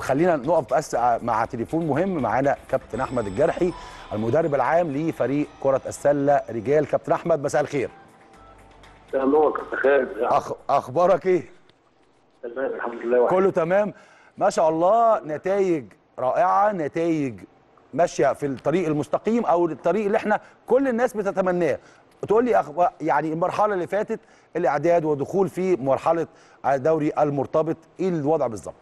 خلينا نقف بس مع تليفون مهم معانا كابتن احمد الجرحي المدرب العام لفريق كره السله رجال كابتن احمد مساء الخير يا نور كابتن خالد أخ... اخبارك ايه تمام الحمد لله وحيد. كله تمام ما شاء الله نتائج رائعه نتائج ماشيه في الطريق المستقيم او الطريق اللي احنا كل الناس بتتمناه تقول لي أخبار يعني المرحله اللي فاتت الاعداد ودخول في مرحله دوري المرتبط ايه الوضع بالظبط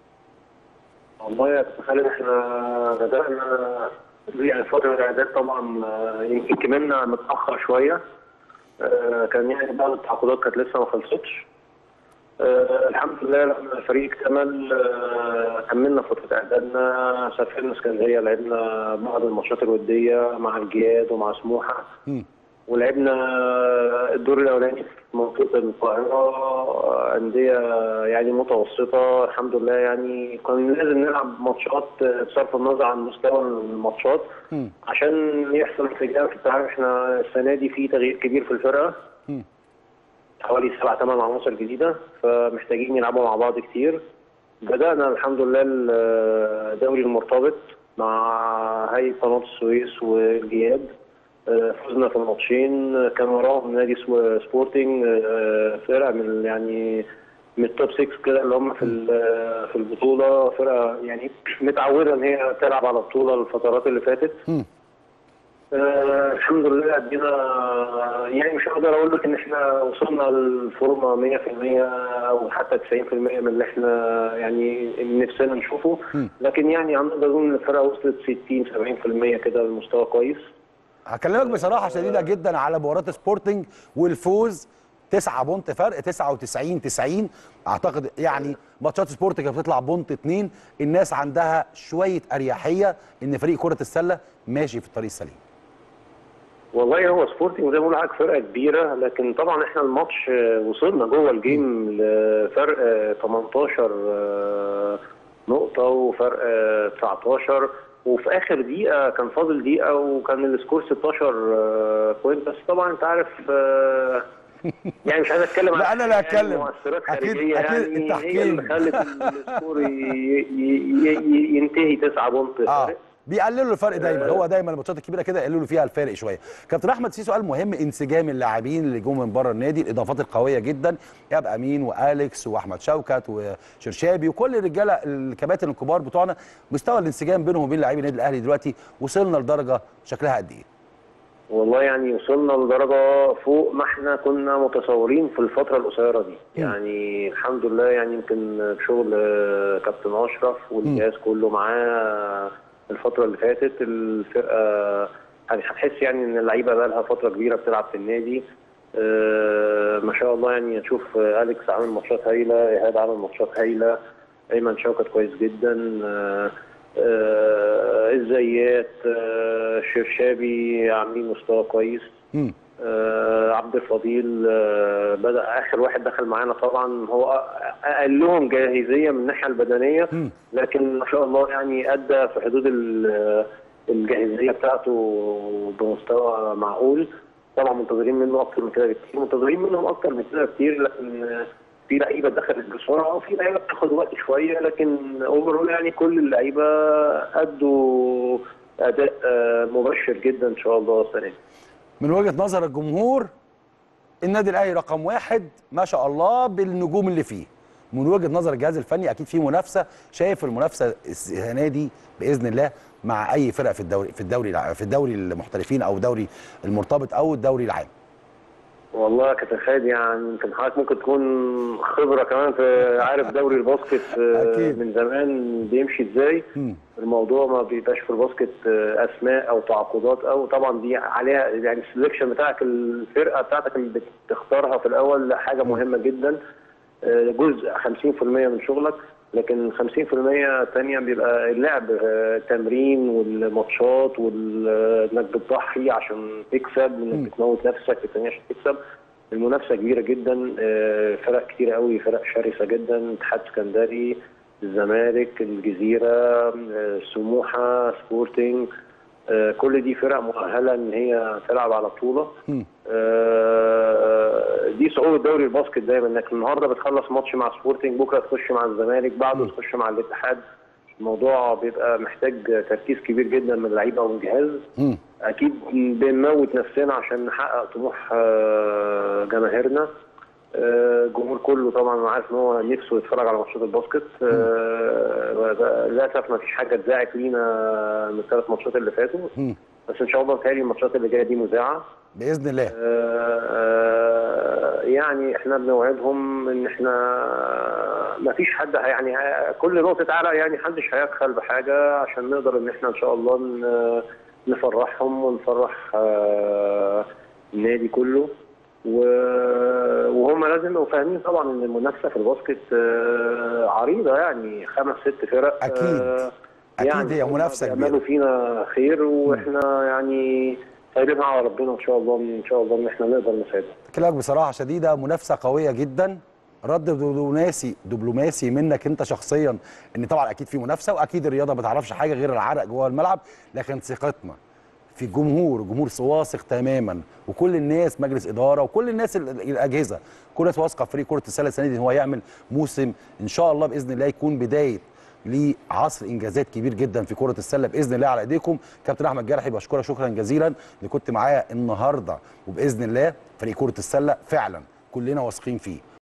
والله يا كابتن خالد احنا بدانا يعني فتره الاعداد طبعا آه، يمكن كملنا متاخر شويه آه، كان يعني بعض التعاقدات كانت لسه ما خلصتش آه، الحمد لله لما الفريق اكتمل آه، كملنا فتره اعدادنا سافرنا اسكندريه لعبنا بعض الماتشات الوديه مع الجياد ومع سموحه مم. ولعبنا الدور الاولاني في منطقه القاهره انديه يعني متوسطه الحمد لله يعني كان لازم نلعب ماتشات بصرف النظر عن مستوى الماتشات مم. عشان يحصل انفجار في التعامل احنا السنه دي في تغيير كبير في الفرقه مم. حوالي سبع ثمان عناصر جديده فمحتاجين يلعبوا مع بعض كتير بدانا الحمد لله الدوري المرتبط مع هيئه قناه السويس والجياد آه، فزنا في الماتشين كان وراهم نادي اسمه سبورتنج آه، فرقه من يعني من التوب 6 كده اللي هم في ال- في البطوله فرقه يعني متعوده ان هي تلعب على بطوله الفترات اللي فاتت مم. آه الحمد لله ادينا يعني مش هقدر اقول لك ان احنا وصلنا للفورمه 100% او حتى 90% من اللي احنا يعني نفسنا نشوفه مم. لكن يعني عندنا اظن ان الفرقه وصلت 60 70% كده لمستوى كويس هكلمك بصراحه شديده جدا على مباراه سبورتنج والفوز 9 بونت فرق 99 90 اعتقد يعني ماتشات سبورتنج بتطلع بونت 2 الناس عندها شويه اريحيه ان فريق كره السله ماشي في الطريق السليم والله هو سبورتنج زي ما بقول لحضرتك فرقه كبيره لكن طبعا احنا الماتش آه، وصلنا جوه الجيم لفرق آه، 18 آه، نقطه وفرق آه، 19 وفي اخر دقيقه كان فاضل دقيقه وكان السكور 16 آه، بوينت بس طبعا انت عارف آه، يعني مش عايز اتكلم لا، عن أنا اللي يعني هتكلم. مؤثرات أكيد- خارجيه أكيد يعني هي التحكيم. اللي خلت السكور ي- ي- ي- ينتهي 9 بونت اه بيقللوا الفرق دايما هو دايما الماتشات الكبيره كده يقللوا فيها الفارق شويه كابتن احمد في سؤال مهم انسجام اللاعبين اللي جم من بره النادي الاضافات القويه جدا يبقى امين واليكس واحمد شوكت وشرشابي وكل الرجاله الكباتن الكبار بتوعنا مستوى الانسجام بينهم وبين لاعبي النادي الاهلي دلوقتي وصلنا لدرجه شكلها قد ايه والله يعني وصلنا لدرجة فوق ما احنا كنا متصورين في الفترة القصيرة دي يعني الحمد لله يعني يمكن بشغل آه، كابتن أشرف والجهاز كله معاه الفترة اللي فاتت الفرقة يعني هتحس يعني إن اللعيبة بقى لها فترة كبيرة بتلعب في النادي آه، ما شاء الله يعني نشوف آه، أليكس عامل ماتشات هايلة إيهاب عامل ماتشات هايلة أيمن شوكت كويس جدا آه، آه، الزيات آه، شرشابي عاملين مستوى كويس مم. آه، عبد الفضيل آه، بدا اخر واحد دخل معانا طبعا هو اقلهم جاهزيه من الناحيه البدنيه مم. لكن ما شاء الله يعني ادى في حدود ال- الجاهزيه بتاعته بمستوى معقول طبعا منتظرين منه اكتر من كده بكتير منتظرين منهم اكتر من كده كتير لكن في لعيبه دخلت بسرعه وفي لعيبه بتاخد وقت شويه لكن اوفرول يعني كل اللعيبه ادوا اداء آه، مبشر جدا ان شاء الله السنه دي من وجهه نظر الجمهور النادي الاهلي رقم واحد ما شاء الله بالنجوم اللي فيه من وجهه نظر الجهاز الفني اكيد في منافسه شايف المنافسه السنه دي باذن الله مع اي فرقه في الدوري في الدوري الع- في الدوري المحترفين او الدوري المرتبط او الدوري العام والله يا كابتن خالد يعني يمكن حضرتك ممكن تكون خبره كمان في عارف دوري الباسكت آه، أكيد. من زمان بيمشي ازاي مم. الموضوع ما بيبقاش في الباسكت آه، اسماء او تعاقدات او طبعا دي عليها يعني السلكشن بتاعك الفرقه بتاعتك اللي بتختارها في الاول حاجه مهمه جدا آه، جزء 50% من شغلك لكن 50% الثانيه بيبقى اللعب آه، التمرين والماتشات وانك بتضحي عشان تكسب مم. وانك بتموت نفسك في الثانيه عشان تكسب المنافسه كبيره جدا آه، فرق كتير قوي فرق شرسه جدا اتحاد اسكندري الزمالك الجزيره آه، سموحه سبورتنج آه، كل دي فرق مؤهله ان هي تلعب على بطوله مم. آه، دي صعوبه دوري الباسكت دايما انك النهارده بتخلص ماتش مع سبورتنج بكره تخش مع الزمالك بعده تخش مع الاتحاد الموضوع بيبقى محتاج تركيز كبير جدا من اللعيبه والجهاز مم. اكيد بنموت نفسنا عشان نحقق طموح آه، جماهيرنا آه، الجمهور كله طبعا انا عارف ان هو نفسه يتفرج على ماتشات الباسكت آه، للاسف ما فيش حاجه اتذاعت لينا من الثلاث ماتشات اللي فاتوا مم. بس ان شاء الله بتهيألي الماتشات اللي جايه دي مذاعه باذن الله آه، آه، يعني احنا بنوعدهم ان احنا ما فيش حد هي- يعني ه- كل نقطه عرق يعني محدش هيبخل بحاجه عشان نقدر ان احنا ان شاء الله ن- نفرحهم ونفرح آه، النادي كله و- وهم لازم يبقوا فاهمين طبعا ان المنافسه في الباسكت آه، عريضه يعني خمس ست فرق أكيد. آه، أكيد هي هم منافسة بيعملوا كبيرة. فينا خير واحنا يعني سايبينها على ربنا ان شاء الله ان شاء الله ان احنا نقدر نساعدهم كلامك بصراحه شديده منافسه قويه جدا رد دبلوماسي دبلوماسي منك انت شخصيا ان طبعا اكيد في منافسه واكيد الرياضه ما تعرفش حاجه غير العرق جوه الملعب لكن ثقتنا في الجمهور جمهور واثق تماما وكل الناس مجلس اداره وكل الناس ال- ال- الاجهزه كل الناس واثقه في فريق كره السله السنه دي ان هو يعمل موسم ان شاء الله باذن الله يكون بدايه لعصر انجازات كبير جدا في كره السله باذن الله على ايديكم كابتن احمد جرحي بشكرك شكرا جزيلا اللي كنت معايا النهارده وباذن الله فريق كره السله فعلا كلنا واثقين فيه